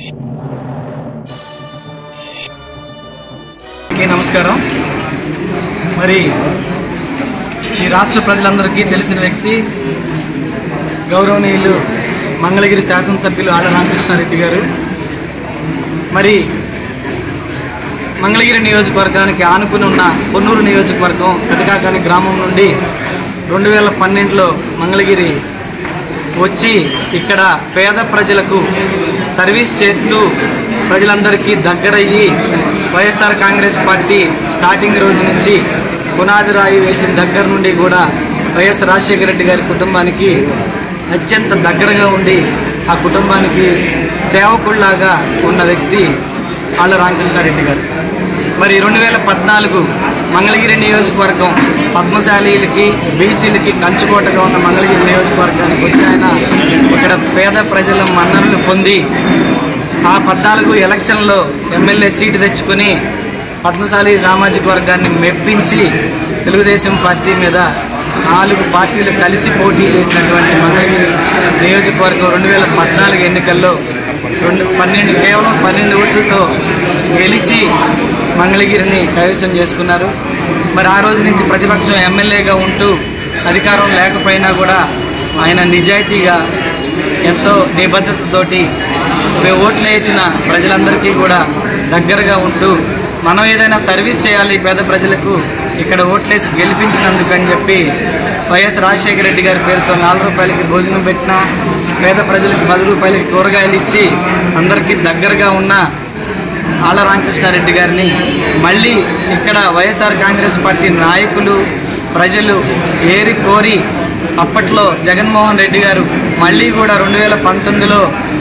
అందరికీ నమస్కారం మరి ఈ రాష్ట్ర ప్రజలందరికీ తెలిసిన వ్యక్తి గౌరవనీయులు మంగళగిరి శాసనసభ్యులు ఆళ్ళ రామకృష్ణారెడ్డి గారు మరి మంగళగిరి నియోజకవర్గానికి ఆనుకుని ఉన్న పొన్నూరు నియోజకవర్గం పెదకాకాని గ్రామం నుండి రెండు వేల పన్నెండులో మంగళగిరి వచ్చి ఇక్కడ పేద ప్రజలకు సర్వీస్ చేస్తూ ప్రజలందరికీ దగ్గరయ్యి వైఎస్ఆర్ కాంగ్రెస్ పార్టీ స్టార్టింగ్ రోజు నుంచి పునాది రాయి వేసిన దగ్గర నుండి కూడా వైఎస్ రాజశేఖర రెడ్డి గారి కుటుంబానికి అత్యంత దగ్గరగా ఉండి ఆ కుటుంబానికి సేవకుల్లాగా ఉన్న వ్యక్తి ఆళ్ళ రామకృష్ణారెడ్డి గారు మరి రెండు వేల పద్నాలుగు మంగళగిరి నియోజకవర్గం పద్మశాలీలకి బీసీలకి కంచుకోటగా ఉన్న మంగళగిరి నియోజకవర్గానికి వచ్చి ఆయన ఇక్కడ పేద ప్రజల మన్ననలు పొంది ఆ పద్నాలుగు ఎలక్షన్లో ఎమ్మెల్యే సీటు తెచ్చుకొని పద్మశాలి సామాజిక వర్గాన్ని మెప్పించి తెలుగుదేశం పార్టీ మీద నాలుగు పార్టీలు కలిసి పోటీ చేసినటువంటి మంగళగిరి నియోజకవర్గం రెండు వేల పద్నాలుగు ఎన్నికల్లో రెండు పన్నెండు కేవలం పన్నెండు ఓట్లతో గెలిచి మంగళగిరిని కైవసం చేసుకున్నారు మరి ఆ రోజు నుంచి ప్రతిపక్షం ఎమ్మెల్యేగా ఉంటూ అధికారం లేకపోయినా కూడా ఆయన నిజాయితీగా ఎంతో నిబద్ధతతోటి వే- ఓట్లు వేసిన ప్రజలందరికీ కూడా దగ్గరగా ఉంటూ మనం ఏదైనా సర్వీస్ చేయాలి పేద ప్రజలకు ఇక్కడ ఓట్లేసి గెలిపించినందుకు అని చెప్పి వైఎస్ రాజశేఖర రెడ్డి గారి పేరుతో నాలుగు రూపాయలకి భోజనం పెట్టినా పేద ప్రజలకు పది రూపాయలకి కూరగాయలు ఇచ్చి అందరికీ దగ్గరగా ఉన్న ఆళ్ళ రామకృష్ణారెడ్డి గారిని మళ్ళీ ఇక్కడ వైఎస్ఆర్ కాంగ్రెస్ పార్టీ నాయకులు ప్రజలు ఏరి కోరి అప్పట్లో జగన్మోహన్ రెడ్డి గారు మళ్ళీ కూడా రెండు వేల పంతొమ్మిదిలో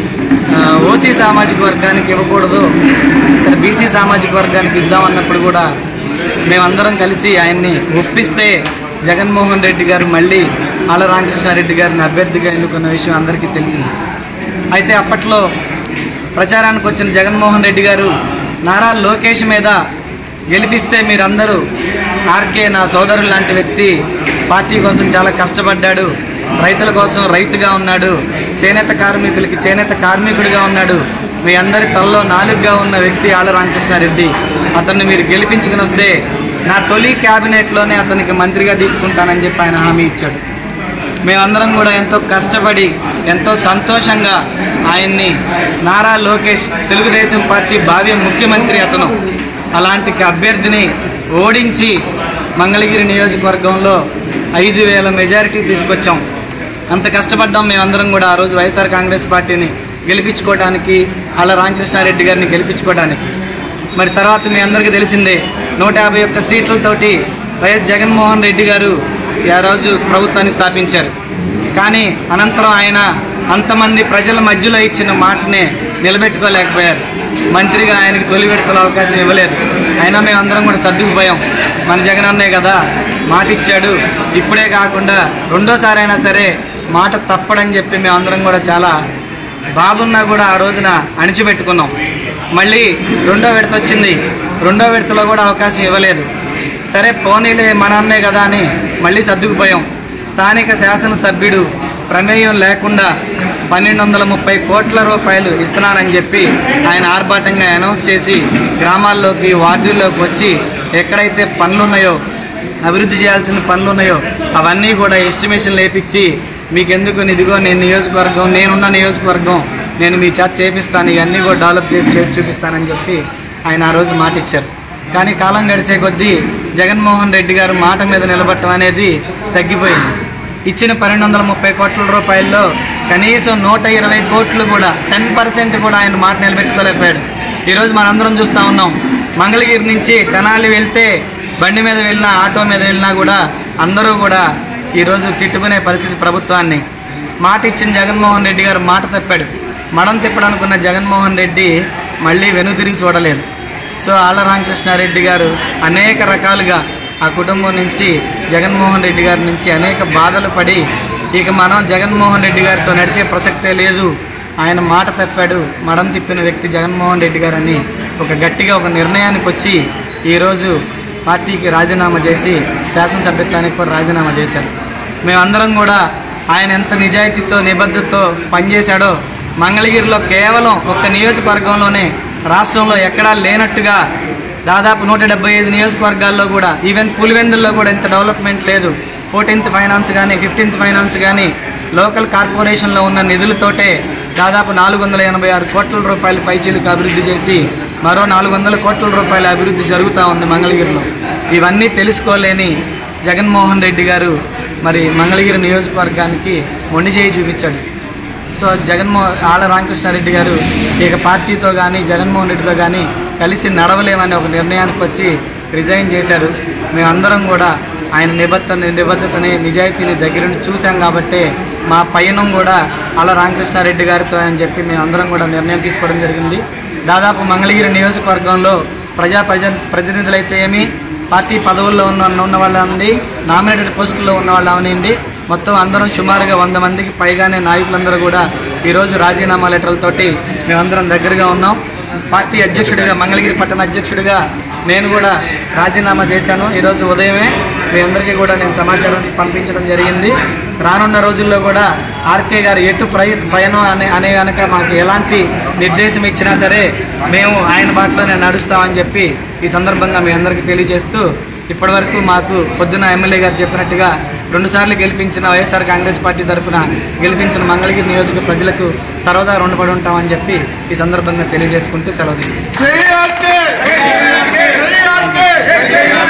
ఓసీ సామాజిక వర్గానికి ఇవ్వకూడదు ఇక్కడ బీసీ సామాజిక వర్గానికి ఇద్దామన్నప్పుడు కూడా మేమందరం కలిసి ఆయన్ని ఒప్పిస్తే జగన్మోహన్ రెడ్డి గారు మళ్ళీ ఆళ్ళ రామకృష్ణారెడ్డి గారిని అభ్యర్థిగా ఎన్నుకున్న విషయం అందరికీ తెలిసింది అయితే అప్పట్లో ప్రచారానికి వచ్చిన జగన్మోహన్ రెడ్డి గారు నారా లోకేష్ మీద గెలిపిస్తే మీరందరూ ఆర్కే నా సోదరుడు లాంటి వ్యక్తి పార్టీ కోసం చాలా కష్టపడ్డాడు రైతుల కోసం రైతుగా ఉన్నాడు చేనేత కార్మికులకి చేనేత కార్మికుడిగా ఉన్నాడు మీ అందరి తలలో నాలుగుగా ఉన్న వ్యక్తి ఆళ్ళ రామకృష్ణారెడ్డి అతన్ని మీరు గెలిపించుకుని వస్తే నా తొలి క్యాబినెట్లోనే అతనికి మంత్రిగా తీసుకుంటానని చెప్పి ఆయన హామీ ఇచ్చాడు మేమందరం కూడా ఎంతో కష్టపడి ఎంతో సంతోషంగా ఆయన్ని నారా లోకేష్ తెలుగుదేశం పార్టీ భావ్య ముఖ్యమంత్రి అతను అలాంటి అభ్యర్థిని ఓడించి మంగళగిరి నియోజకవర్గంలో ఐదు వేల మెజారిటీ తీసుకొచ్చాం అంత కష్టపడ్డాం మేమందరం కూడా ఆ రోజు వైఎస్ఆర్ కాంగ్రెస్ పార్టీని గెలిపించుకోవడానికి అలా రామకృష్ణారెడ్డి గారిని గెలిపించుకోవడానికి మరి తర్వాత మీ అందరికీ తెలిసిందే నూట యాభై ఒక్క సీట్లతోటి వైఎస్ జగన్మోహన్ రెడ్డి గారు ఆ రోజు ప్రభుత్వాన్ని స్థాపించారు కానీ అనంతరం ఆయన అంతమంది ప్రజల మధ్యలో ఇచ్చిన మాటనే నిలబెట్టుకోలేకపోయారు మంత్రిగా ఆయనకు తొలి విడతల అవకాశం ఇవ్వలేదు అయినా మేము అందరం కూడా సర్దుకుపోయాం మన జగన్ అన్నే కదా మాట ఇచ్చాడు ఇప్పుడే కాకుండా రెండోసారి అయినా సరే మాట తప్పడని చెప్పి మేము అందరం కూడా చాలా బాగున్నా కూడా ఆ రోజున అణిచిపెట్టుకున్నాం మళ్ళీ రెండో విడత వచ్చింది రెండో విడతలో కూడా అవకాశం ఇవ్వలేదు సరే పోనీలే మన అన్నే కదా అని మళ్ళీ సర్దుకుపోయాం స్థానిక శాసనసభ్యుడు ప్రమేయం లేకుండా పన్నెండు వందల ముప్పై కోట్ల రూపాయలు ఇస్తున్నానని చెప్పి ఆయన ఆర్భాటంగా అనౌన్స్ చేసి గ్రామాల్లోకి వార్డుల్లోకి వచ్చి ఎక్కడైతే పనులు ఉన్నాయో అభివృద్ధి చేయాల్సిన పనులు ఉన్నాయో అవన్నీ కూడా ఎస్టిమేషన్ లేపించి మీకెందుకు ఇదిగో నేను నియోజకవర్గం నేనున్న నియోజకవర్గం నేను మీ చేత చేపిస్తాను ఇవన్నీ కూడా డెవలప్ చేసి చేసి చూపిస్తానని చెప్పి ఆయన ఆ రోజు మాట ఇచ్చారు కానీ కాలం గడిచే కొద్దీ జగన్మోహన్ రెడ్డి గారు మాట మీద నిలబడటం అనేది తగ్గిపోయింది ఇచ్చిన పన్నెండు వందల ముప్పై కోట్ల రూపాయల్లో కనీసం నూట ఇరవై కోట్లు కూడా టెన్ పర్సెంట్ కూడా ఆయన మాట నిలబెట్టుకోలేకపోయాడు ఈరోజు మనందరం చూస్తూ ఉన్నాం మంగళగిరి నుంచి తెనాలి వెళ్తే బండి మీద వెళ్ళినా ఆటో మీద వెళ్ళినా కూడా అందరూ కూడా ఈరోజు తిట్టుకునే పరిస్థితి ప్రభుత్వాన్ని మాట ఇచ్చిన జగన్మోహన్ రెడ్డి గారు మాట తప్పాడు మడం తిప్పడనుకున్న జగన్మోహన్ రెడ్డి మళ్ళీ వెనుతిరిగి చూడలేదు సో ఆళ్ళ రామకృష్ణారెడ్డి గారు అనేక రకాలుగా ఆ కుటుంబం నుంచి జగన్మోహన్ రెడ్డి గారి నుంచి అనేక బాధలు పడి ఇక మనం జగన్మోహన్ రెడ్డి గారితో నడిచే ప్రసక్తే లేదు ఆయన మాట తప్పాడు మడం తిప్పిన వ్యక్తి జగన్మోహన్ రెడ్డి గారని ఒక గట్టిగా ఒక నిర్ణయానికి వచ్చి ఈరోజు పార్టీకి రాజీనామా చేసి శాసనసభ్యత్వానికి కూడా రాజీనామా చేశారు మేమందరం కూడా ఆయన ఎంత నిజాయితీతో నిబద్ధతతో పనిచేశాడో మంగళగిరిలో కేవలం ఒక్క నియోజకవర్గంలోనే రాష్ట్రంలో ఎక్కడా లేనట్టుగా దాదాపు నూట డెబ్బై ఐదు నియోజకవర్గాల్లో కూడా ఈవెన్ పులివెందుల్లో కూడా ఇంత డెవలప్మెంట్ లేదు ఫోర్టీన్త్ ఫైనాన్స్ కానీ ఫిఫ్టీన్త్ ఫైనాన్స్ కానీ లోకల్ కార్పొరేషన్లో ఉన్న నిధులతోటే దాదాపు నాలుగు వందల ఎనభై ఆరు కోట్ల రూపాయల పైచీలకు అభివృద్ధి చేసి మరో నాలుగు వందల కోట్ల రూపాయల అభివృద్ధి జరుగుతూ ఉంది మంగళగిరిలో ఇవన్నీ తెలుసుకోలేని జగన్మోహన్ రెడ్డి గారు మరి మంగళగిరి నియోజకవర్గానికి మొండి చేయి చూపించాడు సో జగన్మో ఆళ్ళ రామకృష్ణారెడ్డి గారు ఇక పార్టీతో కానీ జగన్మోహన్ రెడ్డితో కానీ కలిసి నడవలేమని ఒక నిర్ణయానికి వచ్చి రిజైన్ చేశారు మేమందరం కూడా ఆయన నిబద్ధత నిబద్ధతని నిజాయితీని దగ్గర నుండి చూసాం కాబట్టే మా పయనం కూడా ఆళ్ళ రామకృష్ణారెడ్డి గారితో అని చెప్పి మేమందరం కూడా నిర్ణయం తీసుకోవడం జరిగింది దాదాపు మంగళగిరి నియోజకవర్గంలో ప్రజా ప్రజ ప్రతినిధులైతే ఏమి పార్టీ పదవుల్లో ఉన్న ఉన్న వాళ్ళు అవనండి నామినేటెడ్ పోస్టుల్లో ఉన్న వాళ్ళు అవనండి మొత్తం అందరం సుమారుగా వంద మందికి పైగానే నాయకులందరూ కూడా ఈరోజు రాజీనామా లెటర్లతోటి మేమందరం దగ్గరగా ఉన్నాం పార్టీ అధ్యక్షుడిగా మంగళగిరి పట్టణ అధ్యక్షుడిగా నేను కూడా రాజీనామా చేశాను ఈరోజు ఉదయమే మీ అందరికీ కూడా నేను సమాచారం పంపించడం జరిగింది రానున్న రోజుల్లో కూడా ఆర్కే గారు ఎటు ప్రయ పయనం అనే అనే కనుక మాకు ఎలాంటి నిర్దేశం ఇచ్చినా సరే మేము ఆయన బాటలోనే నడుస్తామని చెప్పి ఈ సందర్భంగా మీ అందరికీ తెలియజేస్తూ ఇప్పటివరకు మాకు పొద్దున ఎమ్మెల్యే గారు చెప్పినట్టుగా రెండుసార్లు గెలిపించిన వైఎస్ఆర్ కాంగ్రెస్ పార్టీ తరఫున గెలిపించిన మంగళగిరి నియోజక ప్రజలకు సర్వదా రుణపడి ఉంటామని చెప్పి ఈ సందర్భంగా తెలియజేసుకుంటూ సెలవు తీసుకుంటాం జై ఆర్కే జై ఆర్కే జై ఆర్కే